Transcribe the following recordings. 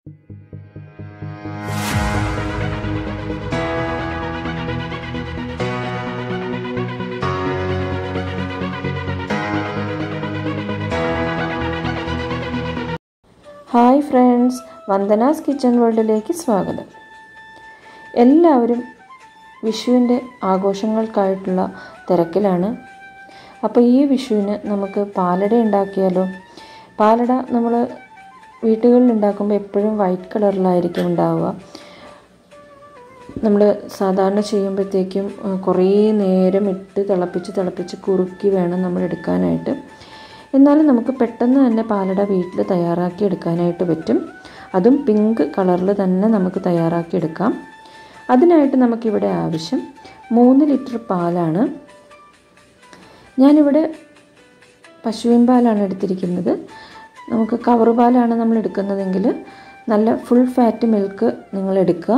hi friends വന്ദനാസ് kitchen വേൾഡിലേക്ക് സ്വാഗതം എല്ലാവരും വിഷുവിൻ്റെ ആഘോഷങ്ങൾക്കായിട്ടുള്ള തിരക്കിലാണ് അപ്പോൾ ഈ വിഷുവിന് നമുക്ക് പാലട ഉണ്ടാക്കിയാലോ പാലട നമ്മൾ വീട്ടുകളിൽ ഉണ്ടാക്കുമ്പോൾ എപ്പോഴും വൈറ്റ് കളറിലായിരിക്കും ഉണ്ടാവുക നമ്മൾ സാധാരണ ചെയ്യുമ്പോഴത്തേക്കും ആ, കുറേ നേരം ഇട്ട് തിളപ്പിച്ച് തിളപ്പിച്ച് കുറുക്കി വേണം നമ്മൾ എടുക്കാനായിട്ട് എന്നാലും നമുക്ക് പെട്ടെന്ന് തന്നെ പാലട വീട്ടിൽ തയ്യാറാക്കി എടുക്കാനായിട്ട് പറ്റും അതും പിങ്ക് കളറിൽ തന്നെ നമുക്ക് തയ്യാറാക്കി എടുക്കാം അതിനായിട്ട് നമുക്കിവിടെ ആവശ്യം മൂന്ന് ലിറ്റർ പാലാണ് ഞാനിവിടെ പശുവിൻ പാലാണ് എടുത്തിരിക്കുന്നത് നമുക്ക് കവർ പാലാണ് നമ്മൾ എടുക്കുന്നതെങ്കിൽ നല്ല ഫുൾ ഫാറ്റ് മിൽക്ക് നിങ്ങൾ എടുക്കുക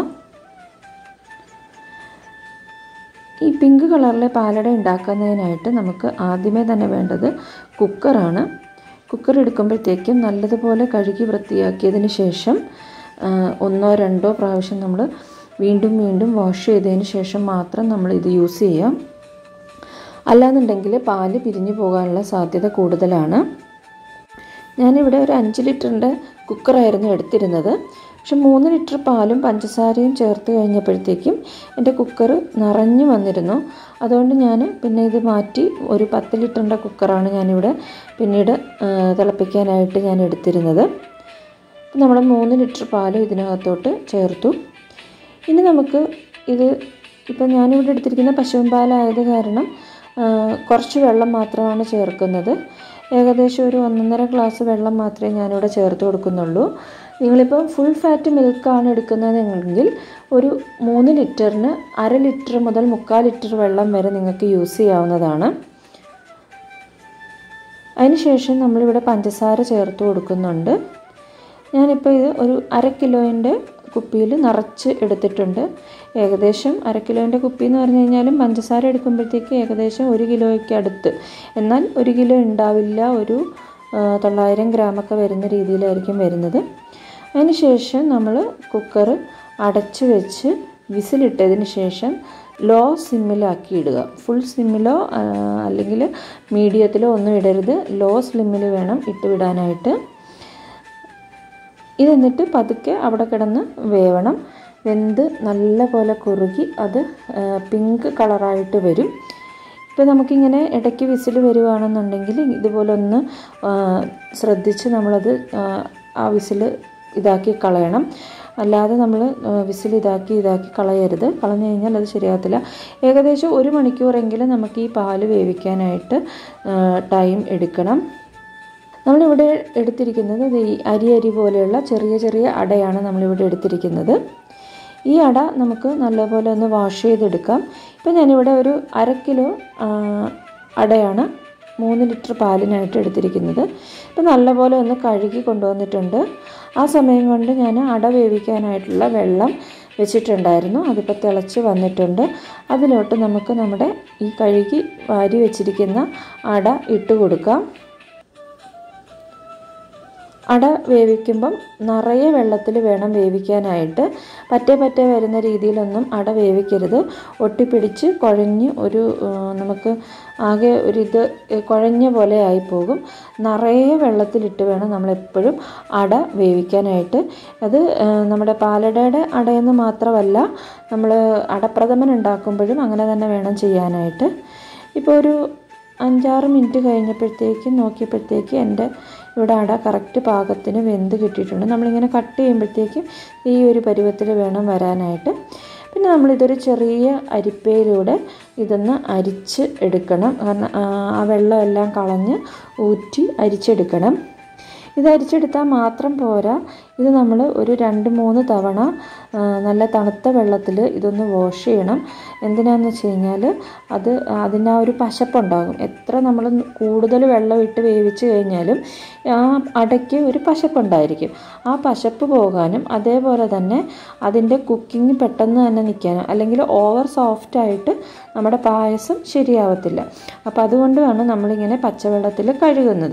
ഈ പിങ്ക് കളറിലെ പാലട ഉണ്ടാക്കുന്നതിനായിട്ട് നമുക്ക് ആദ്യമേ തന്നെ വേണ്ടത് കുക്കറാണ് കുക്കർ എടുക്കുമ്പോഴത്തേക്കും നല്ലതുപോലെ കഴുകി വൃത്തിയാക്കിയതിന് ശേഷം ആ, ഒന്നോ രണ്ടോ പ്രാവശ്യം നമ്മൾ വീണ്ടും വീണ്ടും വാഷ് ചെയ്തതിന് ശേഷം മാത്രം നമ്മൾ ഇത് യൂസ് ചെയ്യാം അല്ലാന്നുണ്ടെങ്കിൽ പാല് പിരിഞ്ഞു പോകാനുള്ള സാധ്യത കൂടുതലാണ് ഞാനിവിടെ ഒരു അഞ്ച് ലിറ്ററിൻ്റെ കുക്കറായിരുന്നു എടുത്തിരുന്നത് പക്ഷെ മൂന്ന് ലിറ്റർ പാലും പഞ്ചസാരയും ചേർത്ത് കഴിഞ്ഞപ്പോഴത്തേക്കും എൻ്റെ കുക്കർ നിറഞ്ഞു വന്നിരുന്നു അതുകൊണ്ട് ഞാൻ പിന്നെ ഇത് മാറ്റി ഒരു പത്ത് ലിറ്ററിൻ്റെ കുക്കറാണ് ഞാനിവിടെ പിന്നീട് ആ, തിളപ്പിക്കാനായിട്ട് ഞാൻ എടുത്തിരുന്നത് നമ്മൾ മൂന്ന് ലിറ്റർ പാല് ഇതിനകത്തോട്ട് ചേർത്തു ഇനി നമുക്ക് ഇത് ഇപ്പം ഞാനിവിടെ എടുത്തിരിക്കുന്ന പശുവിൻ പാലായത് കാരണം ആ, കുറച്ച് വെള്ളം മാത്രമാണ് ചേർക്കുന്നത് ഏകദേശം ഒരു ഒന്നൊന്നര ഗ്ലാസ് വെള്ളം മാത്രമേ ഞാനിവിടെ ചേർത്ത് കൊടുക്കുന്നുള്ളൂ നിങ്ങളിപ്പോൾ ഫുൾ ഫാറ്റ് മിൽക്കാണ് എടുക്കുന്നതെങ്കിൽ ഒരു മൂന്ന് ലിറ്ററിന് അര ലിറ്റർ മുതൽ മുക്കാൽ ലിറ്റർ വെള്ളം വരെ നിങ്ങൾക്ക് യൂസ് ചെയ്യാവുന്നതാണ് അതിനുശേഷം നമ്മളിവിടെ പഞ്ചസാര ചേർത്ത് കൊടുക്കുന്നുണ്ട് ഞാനിപ്പോൾ ഇത് ഒരു അര കിലോൻ്റെ കുപ്പിയിൽ നിറച്ച് എടുത്തിട്ടുണ്ട് ഏകദേശം അര കിലോൻ്റെ കുപ്പി എന്ന് പറഞ്ഞു കഴിഞ്ഞാലും പഞ്ചസാര എടുക്കുമ്പോഴത്തേക്ക് ഏകദേശം ഒരു കിലോയ്ക്ക് അടുത്ത് എന്നാൽ ഒരു കിലോ ഉണ്ടാവില്ല ഒരു ആ, തൊള്ളായിരം ഗ്രാമൊക്കെ വരുന്ന രീതിയിലായിരിക്കും വരുന്നത് അതിനുശേഷം നമ്മൾ കുക്കർ അടച്ച് വെച്ച് വിസിലിട്ടതിന് ശേഷം ലോ സിമ്മിലാക്കി ഇടുക ഫുൾ സിമ്മിലോ അല്ലെങ്കിൽ മീഡിയത്തിലോ ഒന്നും ഇടരുത് ലോ സ്ലിമ്മിൽ വേണം ഇട്ട് വിടാനായിട്ട് ഇതെന്നിട്ട് പതുക്കെ അവിടെ കിടന്ന് വേവണം വെന്ത് നല്ല പോലെ കുറുകി അത് ആ, പിങ്ക് കളറായിട്ട് വരും ഇപ്പോൾ നമുക്കിങ്ങനെ ഇടയ്ക്ക് വിസിൽ വരുവാണെന്നുണ്ടെങ്കിൽ ഇതുപോലെ ഒന്ന് ആ, ശ്രദ്ധിച്ച് നമ്മളത് ആ, ആ വിസിൽ ഇതാക്കി കളയണം അല്ലാതെ നമ്മൾ വിസിൽ ഇതാക്കി ഇതാക്കി കളയരുത് കളഞ്ഞു കഴിഞ്ഞാൽ അത് ശരിയാകത്തില്ല ഏകദേശം ഒരു മണിക്കൂറെങ്കിലും നമുക്ക് ഈ പാല് വേവിക്കാനായിട്ട് ടൈം എടുക്കണം നമ്മളിവിടെ എടുത്തിരിക്കുന്നത് ദേ ഈ അരി അരി പോലെയുള്ള ചെറിയ ചെറിയ അടയാണ് നമ്മളിവിടെ എടുത്തിരിക്കുന്നത് ഈ അട നമുക്ക് നല്ലപോലെ ഒന്ന് വാഷ് ചെയ്തെടുക്കാം ഇപ്പം ഞാനിവിടെ ഒരു അര കിലോ ആ, അടയാണ് മൂന്ന് ലിറ്റർ പാലിനായിട്ട് എടുത്തിരിക്കുന്നത് ഇപ്പം നല്ലപോലെ ഒന്ന് കഴുകി കൊണ്ടുവന്നിട്ടുണ്ട് ആ സമയം കൊണ്ട് ഞാൻ അട വേവിക്കാനായിട്ടുള്ള വെള്ളം വെച്ചിട്ടുണ്ടായിരുന്നു അതിപ്പോൾ തിളച്ച് വന്നിട്ടുണ്ട് അതിലോട്ട് നമുക്ക് നമ്മുടെ ഈ കഴുകി വാരി വെച്ചിരിക്കുന്ന അട ഇട്ട് കൊടുക്കാം അട വേവിക്കുമ്പം നിറയെ വെള്ളത്തിൽ വേണം വേവിക്കാനായിട്ട് പറ്റേ പറ്റേ വരുന്ന രീതിയിലൊന്നും അട വേവിക്കരുത് ഒട്ടിപ്പിടിച്ച് കുഴഞ്ഞ് ഒരു ആ, നമുക്ക് ആകെ ഒരിത് കുഴഞ്ഞ പോലെ ആയിപ്പോകും നിറയെ വെള്ളത്തിലിട്ട് വേണം നമ്മളെപ്പോഴും അട വേവിക്കാനായിട്ട് അത് ആ, നമ്മുടെ പാലടയുടെ അടയെന്ന് മാത്രമല്ല നമ്മൾ അടപ്രഥമൻ ഉണ്ടാക്കുമ്പോഴും അങ്ങനെ തന്നെ വേണം ചെയ്യാനായിട്ട് ഇപ്പോൾ ഒരു അഞ്ചാറ് മിനിറ്റ് കഴിഞ്ഞപ്പോഴത്തേക്കും നോക്കിയപ്പോഴത്തേക്ക് എൻ്റെ ഇവിടെ അട കറക്റ്റ് പാകത്തിന് വെന്ത് കിട്ടിയിട്ടുണ്ട് നമ്മളിങ്ങനെ കട്ട് ചെയ്യുമ്പോഴത്തേക്കും ഈ ഒരു പരുവത്തിൽ വേണം വരാനായിട്ട് പിന്നെ നമ്മളിതൊരു ചെറിയ അരിപ്പയിലൂടെ ഇതൊന്ന് അരിച്ച് എടുക്കണം കാരണം ആ, ആ വെള്ളമെല്ലാം കളഞ്ഞ് ഊറ്റി അരിച്ചെടുക്കണം ഇത് അരിച്ചെടുത്താൽ മാത്രം പോരാ ഇത് നമ്മൾ ഒരു രണ്ട് മൂന്ന് തവണ ആ, നല്ല തണുത്ത വെള്ളത്തിൽ ഇതൊന്ന് വാഷ് ചെയ്യണം എന്തിനാന്ന് വെച്ച് കഴിഞ്ഞാൽ അത് അതിന് ആ ഒരു പശപ്പുണ്ടാകും എത്ര നമ്മൾ കൂടുതൽ വെള്ളം ഇട്ട് വേവിച്ച് കഴിഞ്ഞാലും ആ അടയ്ക്ക് ഒരു പശപ്പുണ്ടായിരിക്കും ആ പശപ്പ് പോകാനും അതേപോലെ തന്നെ അതിൻ്റെ കുക്കിംഗ് പെട്ടെന്ന് തന്നെ നിൽക്കാനും അല്ലെങ്കിൽ ഓവർ സോഫ്റ്റായിട്ട് നമ്മുടെ പായസം ശരിയാവത്തില്ല അപ്പോൾ അതുകൊണ്ടാണ് നമ്മളിങ്ങനെ പച്ചവെള്ളത്തിൽ കഴുകുന്നത്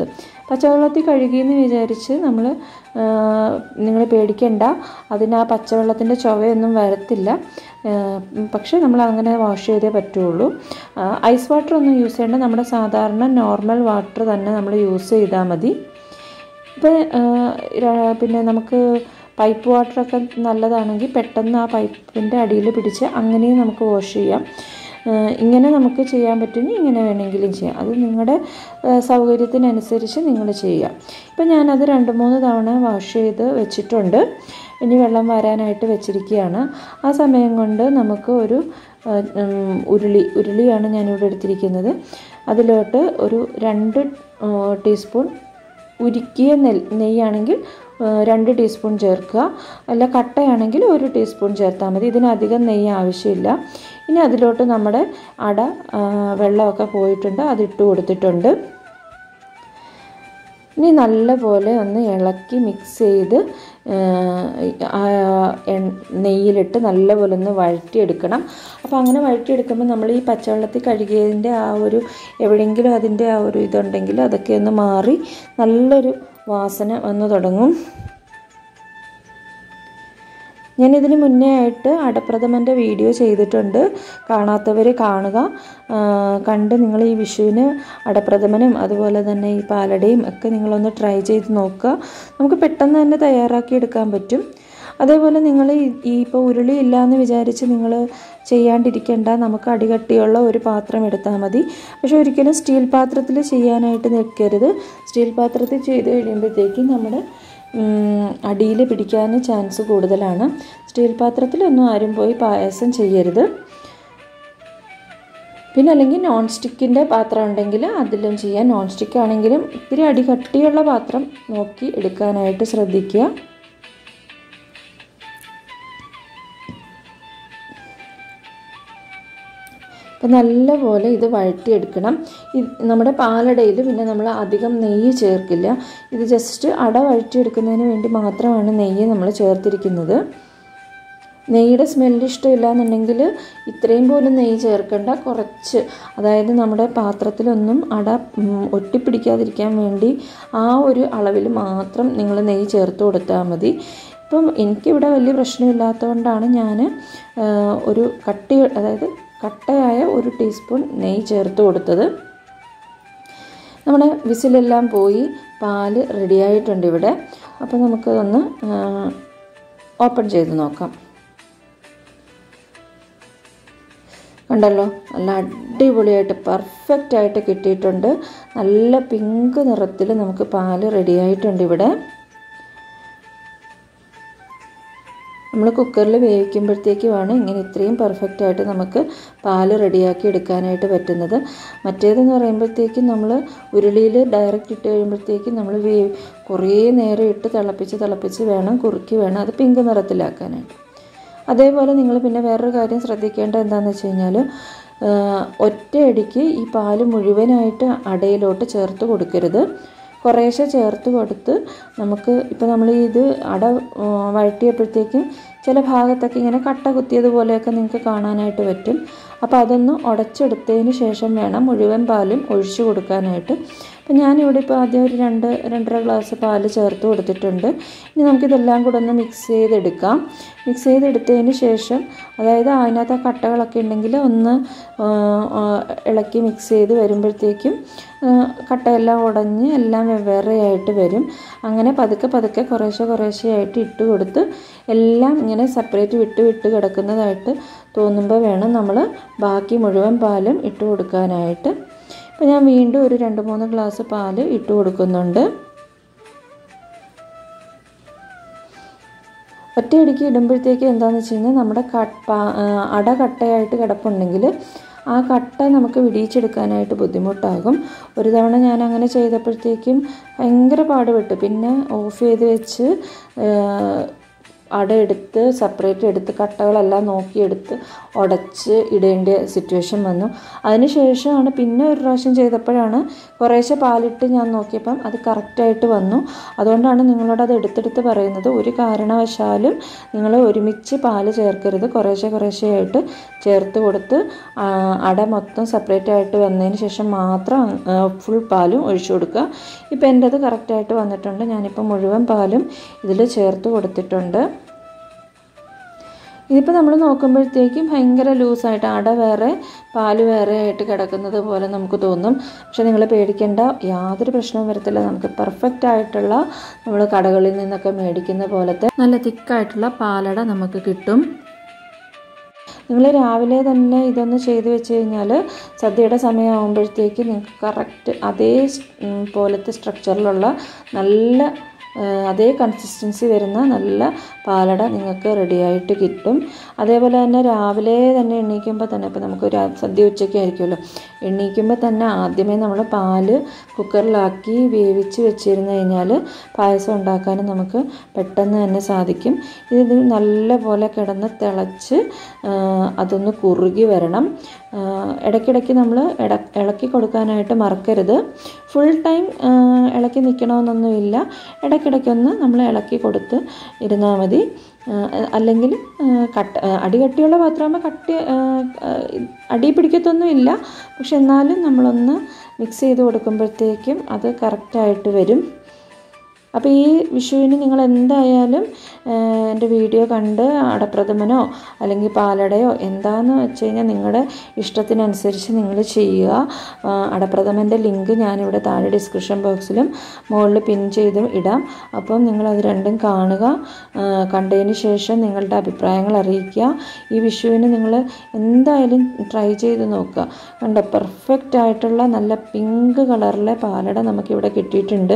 പച്ചവെള്ളത്തിൽ കഴുകിയെന്ന് വിചാരിച്ച് നമ്മൾ നിങ്ങൾ പേടിക്കണ്ട അതിന് ആ പച്ചവെള്ളത്തിൻ്റെ ചുവയൊന്നും വരത്തില്ല പക്ഷേ നമ്മൾ അങ്ങനെ വാഷ് ചെയ്തേ പറ്റുള്ളൂ ഐസ് വാട്ടർ ഒന്നും യൂസ് ചെയ്യേണ്ട നമ്മുടെ സാധാരണ നോർമൽ വാട്ടർ തന്നെ നമ്മൾ യൂസ് ചെയ്താൽ മതി ഇപ്പോൾ പിന്നെ നമുക്ക് പൈപ്പ് വാട്ടറൊക്കെ നല്ലതാണെങ്കിൽ പെട്ടെന്ന് ആ പൈപ്പിൻ്റെ അടിയിൽ പിടിച്ച് അങ്ങനെയും നമുക്ക് വാഷ് ചെയ്യാം ഇങ്ങനെ നമുക്ക് ചെയ്യാൻ പറ്റുമെങ്കിൽ ഇങ്ങനെ വേണമെങ്കിലും ചെയ്യാം അത് നിങ്ങളുടെ സൗകര്യത്തിനനുസരിച്ച് നിങ്ങൾ ചെയ്യാം ഇപ്പം ഞാനത് രണ്ട് മൂന്ന് തവണ വാഷ് ചെയ്ത് വെച്ചിട്ടുണ്ട് ഇനി വെള്ളം വരാനായിട്ട് വെച്ചിരിക്കുകയാണ് ആ സമയം കൊണ്ട് നമുക്ക് ഒരു ഉരുളി ഉരുളിയാണ് ഞാനിവിടെ എടുത്തിരിക്കുന്നത് അതിലോട്ട് ഒരു രണ്ട് ടീസ്പൂൺ ഉരുക്കിയ നെൽ നെയ്യാണെങ്കിൽ രണ്ട് ടീസ്പൂൺ ചേർക്കുക അല്ല കട്ടയാണെങ്കിൽ ഒരു ടീസ്പൂൺ ചേർത്താൽ മതി ഇതിനധികം നെയ്യ് ആവശ്യമില്ല ഇനി അതിലോട്ട് നമ്മുടെ അട വെള്ളമൊക്കെ പോയിട്ടുണ്ട് അതിട്ട് കൊടുത്തിട്ടുണ്ട് ഇനി നല്ലപോലെ ഒന്ന് ഇളക്കി മിക്സ് ചെയ്ത് നെയ്യിലിട്ട് നല്ലപോലെ ഒന്ന് വഴറ്റിയെടുക്കണം അപ്പോൾ അങ്ങനെ വഴറ്റിയെടുക്കുമ്പോൾ നമ്മൾ ഈ പച്ചവെള്ളത്തിൽ കഴുകിയതിൻ്റെ ആ ഒരു എവിടെയെങ്കിലും അതിൻ്റെ ആ ഒരു ഇതുണ്ടെങ്കിൽ അതൊക്കെ ഒന്ന് മാറി നല്ലൊരു വാസന വന്നു തുടങ്ങും ഞാനിതിന് മുന്നേ ആയിട്ട് അടപ്രഥമൻ്റെ വീഡിയോ ചെയ്തിട്ടുണ്ട് കാണാത്തവർ കാണുക കണ്ട് നിങ്ങൾ ഈ വിഷുവിന് അടപ്രഥമനും അതുപോലെ തന്നെ ഈ പാലടയും ഒക്കെ നിങ്ങളൊന്ന് ട്രൈ ചെയ്ത് നോക്കുക നമുക്ക് പെട്ടെന്ന് തന്നെ തയ്യാറാക്കി എടുക്കാൻ പറ്റും അതേപോലെ നിങ്ങൾ ഈ ഇപ്പോൾ ഉരുളി ഇല്ല എന്ന് വിചാരിച്ച് നിങ്ങൾ ചെയ്യാണ്ടിരിക്കേണ്ട നമുക്ക് അടികട്ടിയുള്ള ഒരു പാത്രം എടുത്താൽ മതി പക്ഷേ ഒരിക്കലും സ്റ്റീൽ പാത്രത്തിൽ ചെയ്യാനായിട്ട് നിൽക്കരുത് സ്റ്റീൽ പാത്രത്തിൽ ചെയ്ത് കഴിയുമ്പോഴത്തേക്കും നമ്മുടെ അടിയിൽ പിടിക്കാൻ ചാൻസ് കൂടുതലാണ് സ്റ്റീൽ പാത്രത്തിലൊന്നും ആരും പോയി പായസം ചെയ്യരുത് പിന്നെ അല്ലെങ്കിൽ നോൺ സ്റ്റിക്കിൻ്റെ പാത്രം ഉണ്ടെങ്കിൽ അതിലും ചെയ്യാം നോൺ സ്റ്റിക്ക് ആണെങ്കിലും ഇത്തിരി അടി കട്ടിയുള്ള പാത്രം നോക്കി എടുക്കാനായിട്ട് ശ്രദ്ധിക്കുക അപ്പം നല്ലപോലെ ഇത് വഴറ്റിയെടുക്കണം നമ്മുടെ പാലടയിൽ പിന്നെ നമ്മൾ അധികം നെയ്യ് ചേർക്കില്ല ഇത് ജസ്റ്റ് അട വഴറ്റിയെടുക്കുന്നതിന് വേണ്ടി മാത്രമാണ് നെയ്യ് നമ്മൾ ചേർത്തിരിക്കുന്നത് നെയ്യുടെ സ്മെല്ല് ഇഷ്ടമില്ല എന്നുണ്ടെങ്കിൽ ഇത്രയും പോലും നെയ്യ് ചേർക്കേണ്ട കുറച്ച് അതായത് നമ്മുടെ പാത്രത്തിലൊന്നും അട ഒട്ടിപ്പിടിക്കാതിരിക്കാൻ വേണ്ടി ആ ഒരു അളവിൽ മാത്രം നിങ്ങൾ നെയ്യ് ചേർത്ത് കൊടുത്താൽ മതി ഇപ്പം എനിക്കിവിടെ വലിയ പ്രശ്നമില്ലാത്തതുകൊണ്ടാണ് ഞാൻ ഒരു കട്ടി അതായത് കട്ടയായ ഒരു ടീസ്പൂൺ നെയ്യ് ചേർത്ത് കൊടുത്തത് നമ്മുടെ വിസിലെല്ലാം പോയി പാല് റെഡിയായിട്ടുണ്ട് ഇവിടെ അപ്പോൾ നമുക്കതൊന്ന് ഓപ്പൺ ചെയ്ത് നോക്കാം കണ്ടല്ലോ നല്ല അടിപൊളിയായിട്ട് പെർഫെക്റ്റ് ആയിട്ട് കിട്ടിയിട്ടുണ്ട് നല്ല പിങ്ക് നിറത്തിൽ നമുക്ക് പാല് റെഡിയായിട്ടുണ്ട് ഇവിടെ നമ്മൾ കുക്കറിൽ വേവിക്കുമ്പോഴത്തേക്കുമാണ് ഇങ്ങനെ ഇത്രയും പെർഫെക്റ്റ് ആയിട്ട് നമുക്ക് പാല് റെഡിയാക്കി എടുക്കാനായിട്ട് പറ്റുന്നത് മറ്റേതെന്ന് പറയുമ്പോഴത്തേക്കും നമ്മൾ ഉരുളിയിൽ ഡയറക്റ്റ് ഇട്ട് കഴിയുമ്പോഴത്തേക്കും നമ്മൾ വേ കുറേ നേരം ഇട്ട് തിളപ്പിച്ച് തിളപ്പിച്ച് വേണം കുറുക്കി വേണം അത് പിങ്ക് നിറത്തിലാക്കാനായിട്ട് അതേപോലെ നിങ്ങൾ പിന്നെ വേറൊരു കാര്യം ശ്രദ്ധിക്കേണ്ടത് എന്താണെന്ന് വെച്ച് കഴിഞ്ഞാൽ ഒറ്റയടിക്ക് ഈ പാല് മുഴുവനായിട്ട് അടയിലോട്ട് ചേർത്ത് കൊടുക്കരുത് കുറേശ്ശെ ചേർത്ത് കൊടുത്ത് നമുക്ക് ഇപ്പോൾ നമ്മൾ ഇത് അട വഴറ്റിയപ്പോഴത്തേക്കും ചില ഭാഗത്തൊക്കെ ഇങ്ങനെ കട്ട കുത്തിയതുപോലെയൊക്കെ നിങ്ങൾക്ക് കാണാനായിട്ട് പറ്റും അപ്പോൾ അതൊന്ന് ഉടച്ചെടുത്തതിന് ശേഷം വേണം മുഴുവൻ പാലും ഒഴിച്ചു കൊടുക്കാനായിട്ട് അപ്പോൾ ഞാനിവിടെ ഇപ്പോൾ ആദ്യം ഒരു രണ്ട് രണ്ടര ഗ്ലാസ് പാല് ചേർത്ത് കൊടുത്തിട്ടുണ്ട് ഇനി നമുക്കിതെല്ലാം കൂടെ ഒന്ന് മിക്സ് ചെയ്തെടുക്കാം മിക്സ് ചെയ്തെടുത്തതിന് ശേഷം അതായത് അതിനകത്ത് ആ കട്ടകളൊക്കെ ഉണ്ടെങ്കിൽ ഒന്ന് ഇളക്കി മിക്സ് ചെയ്ത് വരുമ്പോഴത്തേക്കും കട്ടയെല്ലാം ഉടഞ്ഞ് എല്ലാം വെവ്വേറെയായിട്ട് വരും അങ്ങനെ പതുക്കെ പതുക്കെ കുറേശ്ശെ കുറേശ്ശെ ആയിട്ട് ഇട്ട് കൊടുത്ത് എല്ലാം ഇങ്ങനെ സെപ്പറേറ്റ് വിട്ട് വിട്ട് കിടക്കുന്നതായിട്ട് തോന്നുമ്പോൾ വേണം നമ്മൾ ബാക്കി മുഴുവൻ പാലും ഇട്ട് കൊടുക്കാനായിട്ട് അപ്പോൾ ഞാൻ വീണ്ടും ഒരു രണ്ട് മൂന്ന് ഗ്ലാസ് പാല് ഇട്ട് കൊടുക്കുന്നുണ്ട് ഒറ്റയടിക്ക് ഇടുമ്പോഴത്തേക്ക് എന്താണെന്ന് വെച്ച് കഴിഞ്ഞാൽ നമ്മുടെ കട്ട അട കട്ടയായിട്ട് കിടപ്പുണ്ടെങ്കിൽ ആ കട്ട നമുക്ക് വിടിയിച്ചെടുക്കാനായിട്ട് ബുദ്ധിമുട്ടാകും ഒരു തവണ ഞാൻ അങ്ങനെ ചെയ്തപ്പോഴത്തേക്കും ഭയങ്കര പാടുപെട്ടു പിന്നെ ഓഫ് ചെയ്ത് വെച്ച് അട എടുത്ത് സെപ്പറേറ്റ് എടുത്ത് കട്ടകളെല്ലാം നോക്കിയെടുത്ത് ഉടച്ച് ഇടേണ്ട സിറ്റുവേഷൻ വന്നു അതിനുശേഷമാണ് പിന്നെ ഒരു പ്രാവശ്യം ചെയ്തപ്പോഴാണ് കുറേശ്ശെ പാലിട്ട് ഞാൻ നോക്കിയപ്പം അത് കറക്റ്റായിട്ട് വന്നു അതുകൊണ്ടാണ് നിങ്ങളോട് അത് എടുത്തെടുത്ത് പറയുന്നത് ഒരു കാരണവശാലും നിങ്ങൾ ഒരുമിച്ച് പാല് ചേർക്കരുത് കുറേശ്ശെ കുറേശ്ശെ ആയിട്ട് ചേർത്ത് കൊടുത്ത് ആ, അട മൊത്തം സെപ്പറേറ്റ് ആയിട്ട് വന്നതിന് ശേഷം മാത്രം ഫുൾ പാലും ഒഴിച്ചു കൊടുക്കുക ഇപ്പം എൻ്റെ അത് കറക്റ്റായിട്ട് വന്നിട്ടുണ്ട് ഞാനിപ്പോൾ മുഴുവൻ പാലും ഇതിൽ ചേർത്ത് കൊടുത്തിട്ടുണ്ട് ഇതിപ്പോൾ നമ്മൾ നോക്കുമ്പോഴത്തേക്കും ഭയങ്കര ലൂസായിട്ട് അട വേറെ പാല് വേറെ ആയിട്ട് കിടക്കുന്നത് പോലെ നമുക്ക് തോന്നും പക്ഷെ നിങ്ങൾ പേടിക്കേണ്ട യാതൊരു പ്രശ്നവും വരത്തില്ല നമുക്ക് പെർഫെക്റ്റ് ആയിട്ടുള്ള നമ്മൾ കടകളിൽ നിന്നൊക്കെ മേടിക്കുന്ന പോലത്തെ നല്ല തിക്കായിട്ടുള്ള പാലട നമുക്ക് കിട്ടും നിങ്ങൾ രാവിലെ തന്നെ ഇതൊന്ന് ചെയ്ത് വെച്ച് കഴിഞ്ഞാൽ സദ്യയുടെ സമയമാകുമ്പോഴത്തേക്ക് നിങ്ങൾക്ക് കറക്റ്റ് അതേ സ്- ഉം, പോലത്തെ സ്ട്രക്ചറിലുള്ള നല്ല ആ, അതേ കൺസിസ്റ്റൻസി വരുന്ന നല്ല പാലട നിങ്ങൾക്ക് റെഡിയായിട്ട് കിട്ടും അതേപോലെ തന്നെ രാവിലെ തന്നെ എണീക്കുമ്പോൾ തന്നെ ഇപ്പോൾ നമുക്ക് ഒരു സദ്യ ഉച്ചയ്ക്ക് ആയിരിക്കുമല്ലോ എണീക്കുമ്പോൾ തന്നെ ആദ്യമേ നമ്മൾ പാല് കുക്കറിലാക്കി വേവിച്ച് വെച്ചിരുന്ന് കഴിഞ്ഞാൽ പായസം ഉണ്ടാക്കാനും നമുക്ക് പെട്ടെന്ന് തന്നെ സാധിക്കും ഇത് നല്ല പോലെ കിടന്ന് തിളച്ച് ആ, അതൊന്ന് കുറുകി വരണം ആ, ഇടയ്ക്കിടയ്ക്ക് നമ്മൾ ഇട ഇളക്കി കൊടുക്കാനായിട്ട് മറക്കരുത് ഫുൾ ടൈം ഇളക്കി നിൽക്കണമെന്നൊന്നുമില്ല ഇടയ്ക്കിടയ്ക്കൊന്ന് നമ്മൾ ഇളക്കി കൊടുത്ത് ഇരുന്നാൽ മതി ആ, അല്ലെങ്കിൽ ആ, കട്ട ആ, അടികട്ടിയുള്ള പാത്രമാകുമ്പോൾ കട്ടി ആ, ആ, അടി പിടിക്കത്തൊന്നുമില്ല പക്ഷെ എന്നാലും നമ്മളൊന്ന് മിക്സ് ചെയ്ത് കൊടുക്കുമ്പോഴത്തേക്കും അത് കറക്റ്റായിട്ട് വരും അപ്പോൾ ഈ വിഷുവിന് നിങ്ങൾ എന്തായാലും ഏഹ്, എൻ്റെ വീഡിയോ കണ്ട് അടപ്രഥമനോ അല്ലെങ്കിൽ പാലടയോ എന്താണെന്ന് വെച്ച് കഴിഞ്ഞാൽ നിങ്ങളുടെ ഇഷ്ടത്തിനനുസരിച്ച് നിങ്ങൾ ചെയ്യുക ആ, അടപ്രഥമൻ്റെ ലിങ്ക് ഞാനിവിടെ താഴെ ഡിസ്ക്രിപ്ഷൻ ബോക്സിലും മുകളിൽ പിൻ ചെയ്ത് ഇടാം അപ്പം നിങ്ങളത് രണ്ടും കാണുക ആ, കണ്ടതിന് ശേഷം നിങ്ങളുടെ അഭിപ്രായങ്ങൾ അറിയിക്കുക ഈ വിഷുവിന് നിങ്ങൾ എന്തായാലും ട്രൈ ചെയ്ത് നോക്കുക കണ്ടോ പെർഫെക്റ്റ് ആയിട്ടുള്ള നല്ല പിങ്ക് കളറിലെ പാലട നമുക്കിവിടെ കിട്ടിയിട്ടുണ്ട്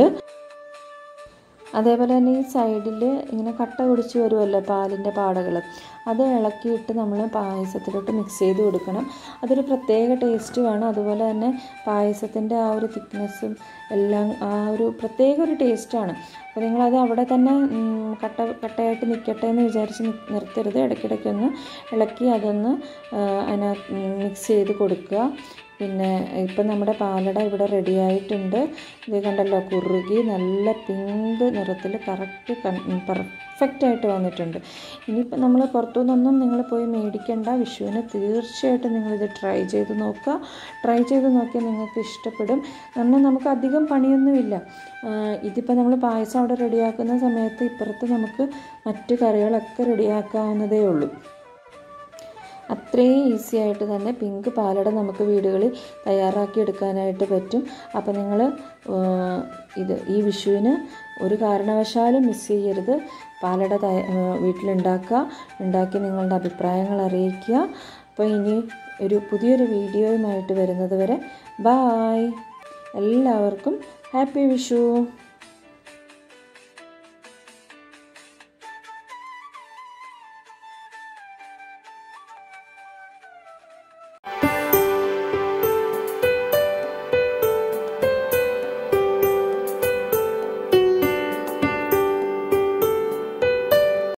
അതേപോലെ തന്നെ ഈ സൈഡിൽ ഇങ്ങനെ കട്ട പിടിച്ച് വരുമല്ലോ പാലിൻ്റെ പാടകൾ അത് ഇളക്കിയിട്ട് നമ്മൾ പായസത്തിലോട്ട് മിക്സ് ചെയ്ത് കൊടുക്കണം അതൊരു പ്രത്യേക ടേസ്റ്റുമാണ് അതുപോലെ തന്നെ പായസത്തിൻ്റെ ആ ഒരു തിക്നെസ്സും എല്ലാം ആ ഒരു പ്രത്യേക ഒരു ടേസ്റ്റാണ് അപ്പോൾ നിങ്ങളത് അവിടെ തന്നെ ഉം, കട്ട കട്ടയായിട്ട് നിൽക്കട്ടെ എന്ന് വിചാരിച്ച് നി- നിർത്തരുത് ഇടയ്ക്കിടയ്ക്കൊന്ന് ഇളക്കി അതൊന്ന് ആ, അതിനകത്ത് മിക്സ് ചെയ്ത് കൊടുക്കുക പിന്നെ ഇപ്പം നമ്മുടെ പാലട ഇവിടെ റെഡി ആയിട്ടുണ്ട് ഇത് കണ്ടല്ലോ കുറുകി നല്ല പിങ്ക് നിറത്തിൽ കറക്റ്റ് പെർഫെക്റ്റ് ആയിട്ട് വന്നിട്ടുണ്ട് ഇനിയിപ്പോൾ നമ്മൾ പുറത്തുനിന്നൊന്നും നിങ്ങൾ പോയി മേടിക്കേണ്ട വിഷുവിന് തീർച്ചയായിട്ടും നിങ്ങളിത് ട്രൈ ചെയ്ത് നോക്കുക ട്രൈ ചെയ്ത് നോക്കിയാൽ നിങ്ങൾക്ക് ഇഷ്ടപ്പെടും കാരണം നമുക്ക് അധികം പണിയൊന്നുമില്ല ഇതിപ്പോൾ നമ്മൾ പായസം അവിടെ റെഡിയാക്കുന്ന സമയത്ത് ഇപ്പുറത്ത് നമുക്ക് മറ്റു കറികളൊക്കെ റെഡിയാക്കാവുന്നതേ ഉള്ളൂ അത്രയും ഈസി ആയിട്ട് തന്നെ പിങ്ക് പാലട നമുക്ക് വീടുകളിൽ തയ്യാറാക്കി എടുക്കാനായിട്ട് പറ്റും അപ്പോൾ നിങ്ങൾ ഇത് ഈ വിഷുവിന് ഒരു കാരണവശാലും മിസ് ചെയ്യരുത് പാലട തയ വീട്ടിലുണ്ടാക്കുക ഉണ്ടാക്കി നിങ്ങളുടെ അഭിപ്രായങ്ങൾ അറിയിക്കുക അപ്പോൾ ഇനി ഒരു പുതിയൊരു വീഡിയോയുമായിട്ട് വരുന്നത് വരെ ബായ് എല്ലാവർക്കും ഹാപ്പി വിഷു